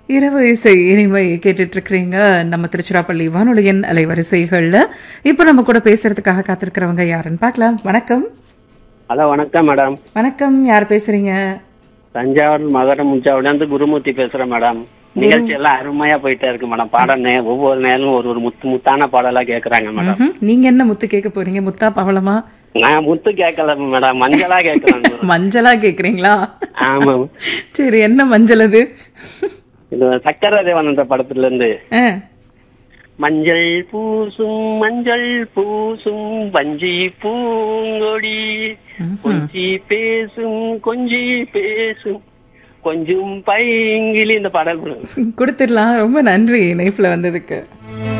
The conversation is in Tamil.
இரவு இசை இனிமை கேட்டுட்டு இருக்கிறீங்க நம்ம திருச்சிராப்பள்ளி வானொலியின் அலைவரிசைகள்ல இப்ப நம்ம கூட பேசுறதுக்காக காத்திருக்கிறவங்க யாருன்னு பார்க்கலாம் வணக்கம் ஹலோ வணக்கம் மேடம் வணக்கம் யார் பேசுறீங்க தஞ்சாவூர் மகர முஞ்சாவிலேருந்து குருமூர்த்தி பேசுறேன் மேடம் நிகழ்ச்சி எல்லாம் அருமையா போயிட்டே இருக்கு மேடம் பாடம் நே- ஒவ்வொரு நேரம் ஒரு ஒரு முத்து முத்தான பாடலா கேக்குறாங்க மேடம் ம்ஹும். நீங்க என்ன முத்து கேட்க போறீங்க முத்தா பவளமா நான் முத்து கேட்கல மேடம் மஞ்சளா கேட்கலாம் மஞ்சளா கேக்குறீங்களா ஆமா சரி என்ன மஞ்சள் அது இது சக்கர தேவனந்த படத்துல இருந்து ஆ, மஞ்சள் பூசும் மஞ்சள் பூசும் வஞ்சி பூங்கொடி கொஞ்சி பேசும் கொஞ்சி பேசும் கொஞ்சம் பைங்கிலி இந்த பாடல் கொடுத்துடலாம் ரொம்ப நன்றி இணைப்புல வந்ததுக்கு